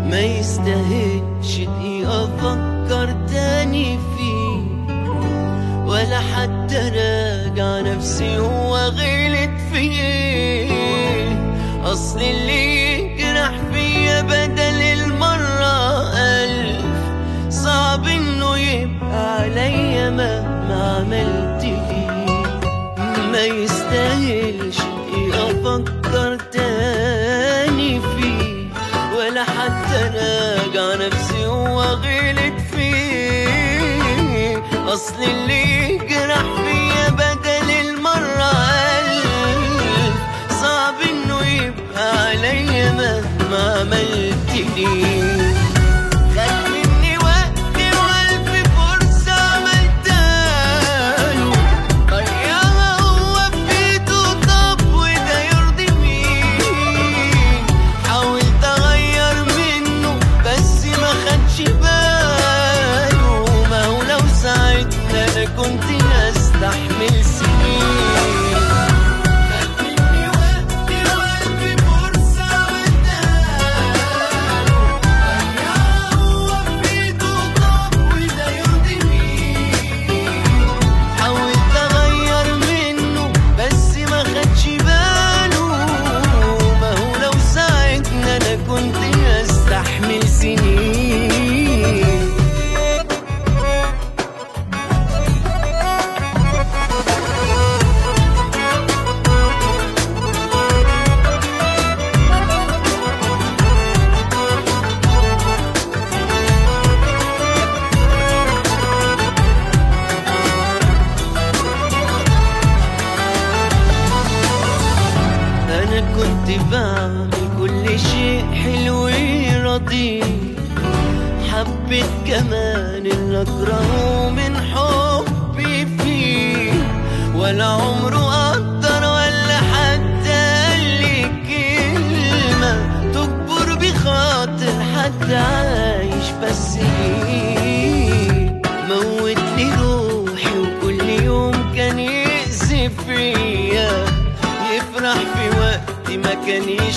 ما يستاهلش دقيقة أفكر تاني فيه ولا حتى راجع نفسي هو غلط فيه أصل اللي يجرح فيا بدل المرة ألف صعب إنه يبقى عليا مهما عملت ليه ما يستاهلش دقيقة أفكر تاني فيه ولا حتى راجع نفسي هو غلط فيه أصل اللي يجرح فيا بدل المرة ألف صعب إنه يبقى عليا مهما عملت ليه خد مني وقتي وألف فرصة عملتها له ضيعها هو في ايده طب وده يرضي مين حاولت اغير منه بس ما خدش باله ما هو لو ساعتها انا كنت هستحمل سنين خد مني وقتي وألف فرصة عملتها له ضيعها هو في ايده طب وده يرضي مين حاولت اغير منه بس ما خدش باله ما هو لو ساعتنا انا كنت هستحمل سنين انا كنت بعمل كل شيء حلو يرضيه حبيت كمان اللي اكرهه من حبي فيه ولا عمره قدر ولا حتى قال لي كلمة تكبر بخاطر حد عايش بس ليه موت لي روحي وكل يوم كان يقذف فيا يفرح في وقت ما كان